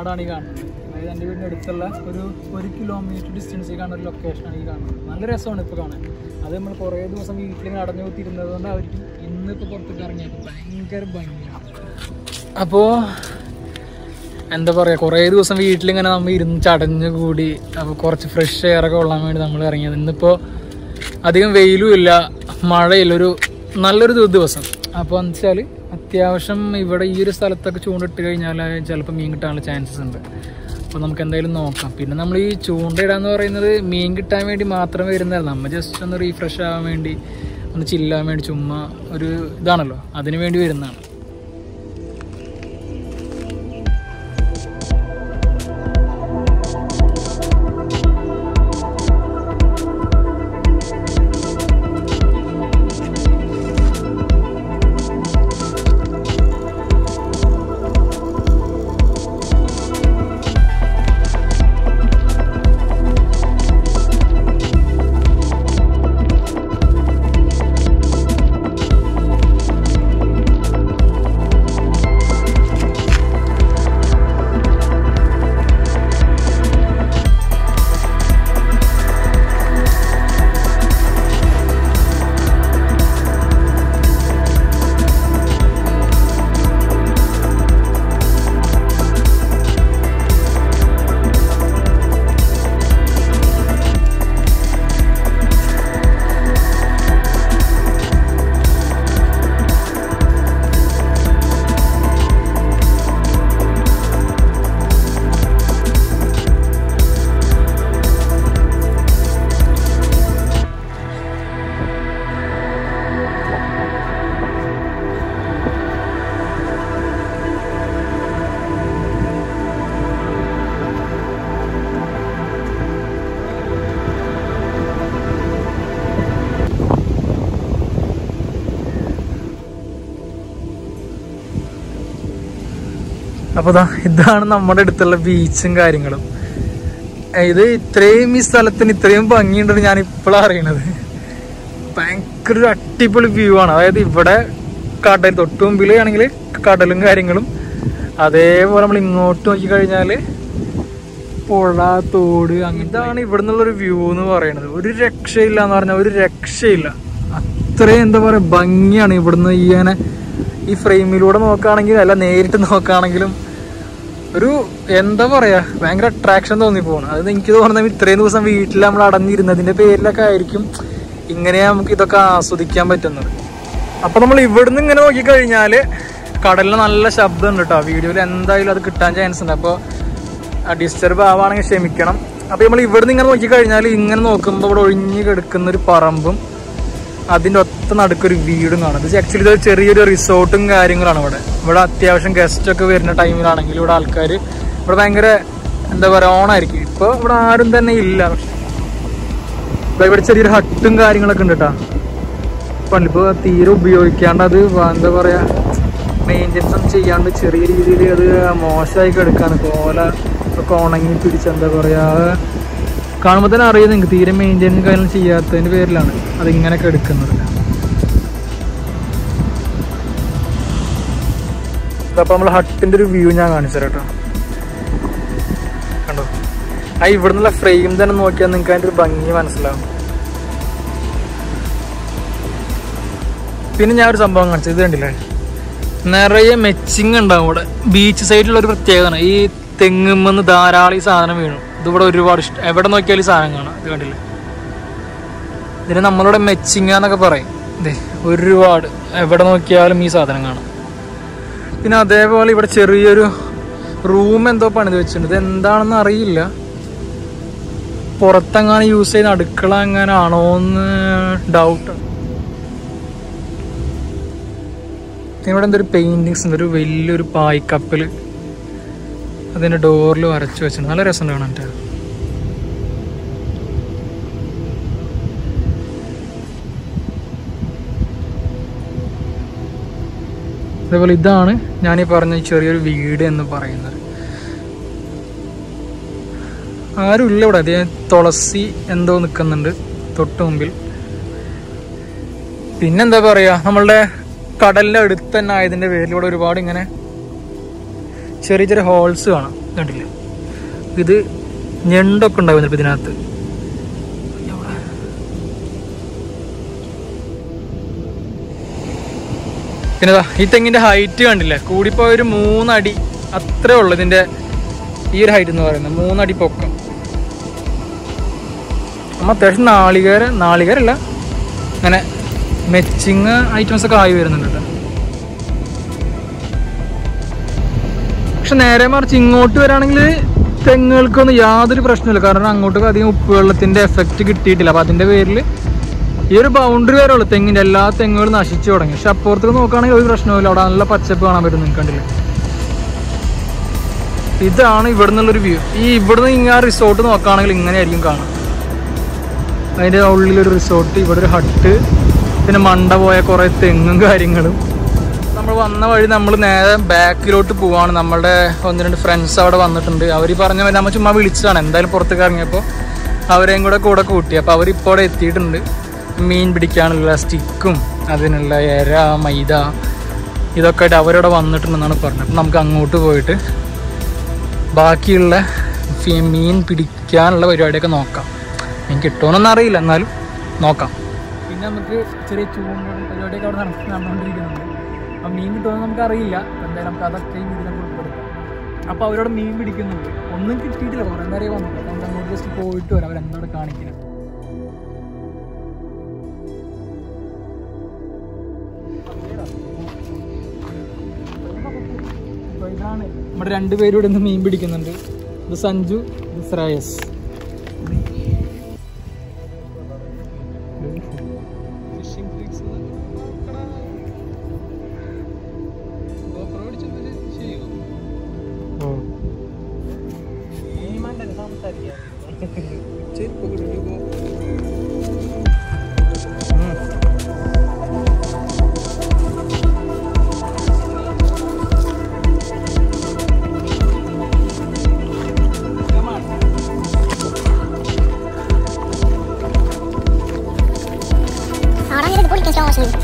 റോഡാണ് ഈ കാണുന്നത് അതായത് എൻ്റെ വീടിൻ്റെ അടുത്തുള്ള ഒരു ഒരു കിലോമീറ്റർ ഡിസ്റ്റൻസിൽ കാണുന്ന ഒരു ലൊക്കേഷനാണ് ഈ കാണുന്നത് നല്ല രസമാണ് ഇപ്പോൾ കാണാൻ അത് നമ്മൾ കുറേ ദിവസം വീട്ടിൽ അടഞ്ഞു കുത്തിയിരുന്നത് കൊണ്ട് അവർക്ക് ഇന്നിപ്പോൾ പുറത്തേക്ക് ഇറങ്ങിയപ്പോൾ ഭയങ്കര ഭംഗിയാണ് അപ്പോൾ എന്താ പറയുക കുറേ ദിവസം വീട്ടിലിങ്ങനെ നമ്മൾ ഇരുന്ന് ചടഞ്ഞ് കൂടി അപ്പോൾ കുറച്ച് ഫ്രഷ് എയർ ഒക്കെ കൊള്ളാൻ വേണ്ടി നമ്മൾ ഇറങ്ങിയത് ഇന്നിപ്പോൾ അധികം വെയിലും ഇല്ല മഴയില്ല ഒരു നല്ലൊരു ദി- ദിവസം അപ്പോൾ എന്ന് വെച്ചാൽ അത്യാവശ്യം ഇവിടെ ഈ ഒരു സ്ഥലത്തൊക്കെ ചൂണ്ടിട്ട് കഴിഞ്ഞാൽ ചിലപ്പോൾ മീൻ കിട്ടാനുള്ള ചാൻസസ് ഉണ്ട് അപ്പോൾ നമുക്ക് എന്തായാലും നോക്കാം പിന്നെ നമ്മൾ ഈ ചൂണ്ടയിടാന്ന് പറയുന്നത് മീൻ കിട്ടാൻ വേണ്ടി മാത്രമേ വരുന്നതല്ല നമ്മൾ ജസ്റ്റ് ഒന്ന് റീഫ്രഷ് ആവാൻ വേണ്ടി ഒന്ന് ചില്ലാൻ വേണ്ടി ചുമ്മാ ഒരു ഇതാണല്ലോ അതിന് വേണ്ടി വരുന്നതാണ് അപ്പോൾ ദാ ഇതാണ് നമ്മുടെ അടുത്തുള്ള ബീച്ചും കാര്യങ്ങളും ഏ, ഇത് ഇത്രയും ഈ സ്ഥലത്തിന് ഇത്രയും ഭംഗിയുണ്ടെന്ന് ഞാൻ ഇപ്പോഴാണ് അറിയണത് ഭയങ്കര ഒരു അടിപൊളി വ്യൂ ആണ് അതായത് ഇവിടെ കടൽ തൊട്ട് മുമ്പിൽ ആണെങ്കിൽ കടലും കാര്യങ്ങളും അതേപോലെ നമ്മൾ ഇങ്ങോട്ട് നോക്കി കഴിഞ്ഞാൽ പുഴ തോട് അങ്ങനെ ഇതാണ് ഇവിടെ നിന്നുള്ളൊരു വ്യൂ എന്ന് പറയുന്നത് ഒരു രക്ഷയില്ല എന്ന് പറഞ്ഞാൽ ഒരു രക്ഷയില്ല അത്രയും എന്താ പറയുക ഭംഗിയാണ് ഇവിടുന്ന് ഈ അങ്ങനെ ഈ ഫ്രെയിമിലൂടെ നോക്കുകയാണെങ്കിൽ അല്ല നേരിട്ട് നോക്കുകയാണെങ്കിലും ഒരു എന്താ പറയാ ഭയങ്കര അട്രാക്ഷൻ തോന്നി പോകണം അത് എനിക്ക് തോന്നുന്നത് ഇത്രയും ദിവസം വീട്ടിൽ നമ്മൾ അടഞ്ഞിരുന്നതിന്റെ പേരിലൊക്കെ ആയിരിക്കും ഇങ്ങനെ നമുക്ക് ഇതൊക്കെ ആസ്വദിക്കാൻ പറ്റുന്നത് അപ്പൊ നമ്മൾ ഇവിടുന്ന് ഇങ്ങനെ നോക്കിക്കഴിഞ്ഞാല് കടലിന് നല്ല ശബ്ദം ഉണ്ട് കേട്ടോ വീഡിയോയിൽ എന്തായാലും അത് കിട്ടാൻ ചാൻസ് ഉണ്ട് അപ്പോൾ ഡിസ്റ്റർബ് ആവുകയാണെങ്കിൽ ക്ഷമിക്കണം അപ്പൊ നമ്മൾ ഇവിടുന്ന് ഇങ്ങനെ നോക്കിക്കഴിഞ്ഞാൽ ഇങ്ങനെ നോക്കുമ്പോൾ ഇവിടെ ഒഴിഞ്ഞു കിടക്കുന്ന ഒരു പറമ്പും അതിന്റെ ഒത്ത നടുക്കൊരു വീടും കാണും ഇത് ആക്ച്വലി ഇത് ചെറിയൊരു റിസോർട്ടും കാര്യങ്ങളാണ് ഇവിടെ ഇവിടെ അത്യാവശ്യം ഗസ്റ്റ് ഒക്കെ വരുന്ന ടൈമിലാണെങ്കിൽ ഇവിടെ ആൾക്കാർ ഇവിടെ ഭയങ്കര എന്താ പറയാ ഓണായിരിക്കും ഇപ്പൊ ഇവിടെ ആരും തന്നെ ഇല്ല പക്ഷെ ദാ ഇവിടെ ചെറിയൊരു ഹട്ടും കാര്യങ്ങളൊക്കെ ഉണ്ട് കേട്ടാ പണ്ടിപ്പോ തീരെ ഉപയോഗിക്കാണ്ട് അത് വ- എന്താ പറയാ മെയിൻ്റെനൻസ് ഒന്നും ചെയ്യാണ്ട് ചെറിയ രീതിയിൽ അത് മോശമായി കിടക്കാണ് കോല ഒക്കെ ഉണങ്ങി പിടിച്ച് എന്താ പറയാ കാണുമ്പോൾ തന്നെ അറിയാം നിങ്ങൾക്ക് തീരെ മെയിൻ്റെനൻസ് കാര്യങ്ങൾ ചെയ്യാത്തതിന്റെ പേരിലാണ് അത് ഇങ്ങനെയൊക്കെ എടുക്കുന്നത് അപ്പൊ നമ്മൾ ഹട്ടിന്റെ ഒരു വ്യൂ ഞാൻ കാണിച്ചു തരാം കേട്ടോ കണ്ടോ ആ ഇവിടുന്നുള്ള ഫ്രെയിം തന്നെ നോക്കിയാൽ നിങ്ങൾക്ക് അതിന്റെ ഒരു ഭംഗി മനസ്സിലാവും പിന്നെ ഞാൻ ഒരു സംഭവം കാണിച്ചത് ഇത് കണ്ടില്ലേ നിറയെ മെച്ചിങ് ഉണ്ടാവും ഇവിടെ ബീച്ച് സൈഡിലുള്ള ഒരു പ്രത്യേകതയാണ് ഈ തെങ്ങുമെന്ന് ധാരാളം ഈ സാധനം വീണു ഇതിവിടെ ഒരുപാട് ഇഷ്ടം എവിടെ നോക്കിയാലും ഈ സാധനം കാണാം ഇത് കണ്ടില്ലേ ഇതിന് നമ്മളിവിടെ മെച്ചിങ് എന്നൊക്കെ പറയും ദേ ഒരുപാട് എവിടെ നോക്കിയാലും ഈ സാധനം കാണാം പിന്നെ അതേപോലെ ഇവിടെ ചെറിയൊരു റൂം എന്തോ പണിത് വെച്ചിട്ടുണ്ട് ഇത് എന്താണെന്ന് അറിയില്ല പുറത്തെങ്ങാനും യൂസ് ചെയ്യുന്ന അടുക്കള എങ്ങാനാണോ എന്ന് ഡൗട്ട് ഇവിടെ എന്തൊരു പെയിന്റിങ്സ് ഉണ്ട് ഒരു വലിയൊരു പായ്ക്കപ്പൽ അതിന്റെ ഡോറിൽ വരച്ചു വെച്ചിട്ടുണ്ട് നല്ല രസമുണ്ട് കാണാൻ ട്ടോ. അതേപോലെ ഇതാണ് ഞാൻ ഈ പറഞ്ഞ ഈ ചെറിയൊരു വീട് എന്ന് പറയുന്നത് ആരുമില്ല ഇവിടെ അതേ തുളസി എന്തോ നിൽക്കുന്നുണ്ട് തൊട്ട് മുമ്പിൽ പിന്നെന്താ പറയാ നമ്മളുടെ കടലിന്റെ അടുത്ത് തന്നെ ആയതിന്റെ പേരിൽ ഇവിടെ ഒരുപാട് ഇങ്ങനെ ചെറിയ ചെറിയ ഹോൾസ് കാണാം കണ്ടില്ലേ ഇത് ഞണ്ടൊക്കെ ഉണ്ടാവും ചിലപ്പോൾ ഇതിനകത്ത് പിന്നെ ദാ ഈ തെങ്ങിന്റെ ഹൈറ്റ് കണ്ടില്ലേ കൂടിപ്പോയ ഒരു മൂന്നടി അത്രേ ഉള്ളു ഇതിന്റെ ഈ ഒരു ഹൈറ്റ് എന്ന് പറയുന്നത് മൂന്നടി പൊക്കം നമ്മ അത്യാവശ്യം നാളികേര നാളികേരല്ല അങ്ങനെ മെച്ചിങ് ഐറ്റംസ് ഒക്കെ ആയി വരുന്നുണ്ട് കേട്ടോ പക്ഷെ നേരെ മറിച്ച് ഇങ്ങോട്ട് വരാണെങ്കിൽ തെങ്ങുകൾക്കൊന്നും യാതൊരു പ്രശ്നമില്ല കാരണം അങ്ങോട്ടൊക്കെ അധികം ഉപ്പ് വെള്ളത്തിന്റെ എഫക്റ്റ് കിട്ടിയിട്ടില്ല അപ്പൊ അതിന്റെ പേരിൽ ഈ ഒരു ബൗണ്ടറി വരെ ഉള്ളു തെങ്ങിന്റെ എല്ലാ തെങ്ങുകളും നശിച്ചു തുടങ്ങി പക്ഷെ അപ്പുറത്തേക്ക് നോക്കുകയാണെങ്കിൽ ഒരു പ്രശ്നവുമില്ല അവിടെ നല്ല പച്ചപ്പ് കാണാൻ പറ്റും നിങ്ങൾക്ക് കണ്ടില്ലേ ഇതാണ് ഇവിടെ നിന്നുള്ളൊരു വ്യൂ ഈ ഇവിടുന്ന് ഇങ്ങനെ ആ റിസോർട്ട് നോക്കുകയാണെങ്കിൽ ഇങ്ങനെയായിരിക്കും കാണാം അതിൻ്റെ ഉള്ളിലൊരു റിസോർട്ട് ഇവിടെ ഒരു ഹട്ട് പിന്നെ മണ്ട പോയ കുറേ തെങ്ങും കാര്യങ്ങളും നമ്മൾ വന്ന വഴി നമ്മൾ നേരെ ബാക്കിലോട്ട് പോവാണ് നമ്മളുടെ ഒന്ന് രണ്ട് ഫ്രണ്ട്സ് അവിടെ വന്നിട്ടുണ്ട് അവർ പറഞ്ഞ പോലെ നമ്മൾ ചുമ്മാ വിളിച്ചതാണ് എന്തായാലും പുറത്തേക്ക് ഇറങ്ങിയപ്പോൾ അവരെയും കൂടെ കൂടെ കൂട്ടി അപ്പോൾ അവരിപ്പോൾ അവിടെ എത്തിയിട്ടുണ്ട് മീൻ പിടിക്കാനുള്ള സ്റ്റിക്കും അതിനുള്ള എര മൈദ ഇതൊക്കെ ആയിട്ട് അവരവിടെ വന്നിട്ടുണ്ടെന്നാണ് പറഞ്ഞത് അപ്പം നമുക്ക് അങ്ങോട്ട് പോയിട്ട് ബാക്കിയുള്ള ഫി- മീൻ പിടിക്കാനുള്ള പരിപാടിയൊക്കെ നോക്കാം എനിക്ക് കിട്ടുമെന്നൊന്നും അറിയില്ല എന്നാലും നോക്കാം പിന്നെ നമുക്ക് ചെറിയ ചൂണ്ടും പരിപാടിയൊക്കെ അവിടെ നടത്തി നടന്നുകൊണ്ടിരിക്കുന്നുണ്ട് അപ്പം മീൻ കിട്ടുമെന്ന് നമുക്ക് അറിയില്ല എന്തായാലും നമുക്ക് അതൊക്കെ ഈ വീഡിയോ നമുക്ക് ഉൾപ്പെടുത്താം അപ്പോൾ അവരോട് മീൻ പിടിക്കുന്നുണ്ട് ഒന്നും കിട്ടിയിട്ടില്ല കുറേ നേരം വന്നിട്ട് അപ്പം നമുക്ക് അങ്ങോട്ട് ജസ്റ്റ് പോയിട്ട് വരാം അവരെന്താണ് കാണിക്കുന്നത് അപ്പൊ ഇതാണ് നമ്മുടെ രണ്ടുപേരും ഇവിടെ നിന്ന് മീൻ പിടിക്കുന്നുണ്ട് ഇത് സഞ്ജു ഇത് Shreyas Ahora mira de política vamos a ir.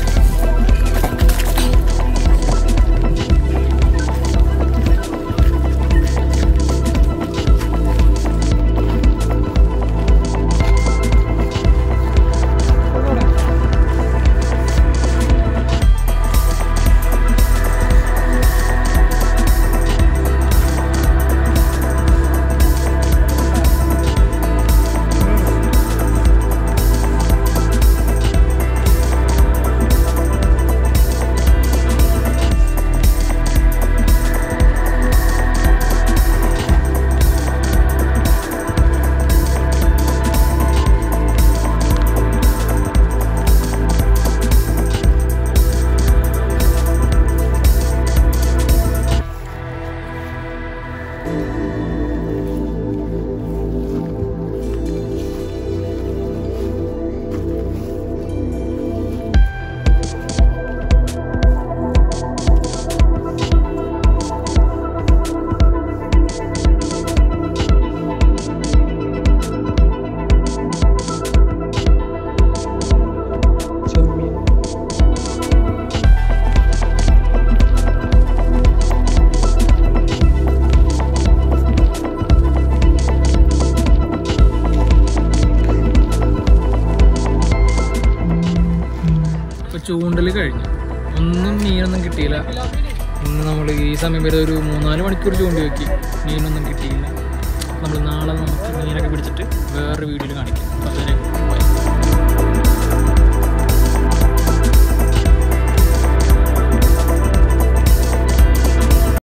ചെമ്മീൻ ഇപ്പൊ ചൂണ്ടൽ കഴിഞ്ഞു ഒന്നും മീനൊന്നും കിട്ടിയില്ല ഇന്ന് നമ്മൾ ഈ സമയം വരെ ഒരു മൂന്നാല് മണിക്കൂർ ചൂണ്ടി വെക്കി മീനൊന്നും കിട്ടിയില്ല നമ്മൾ നാളെ നമുക്ക് മീനൊക്കെ പിടിച്ചിട്ട് വേറൊരു വീഡിയോയിൽ കാണിക്കാം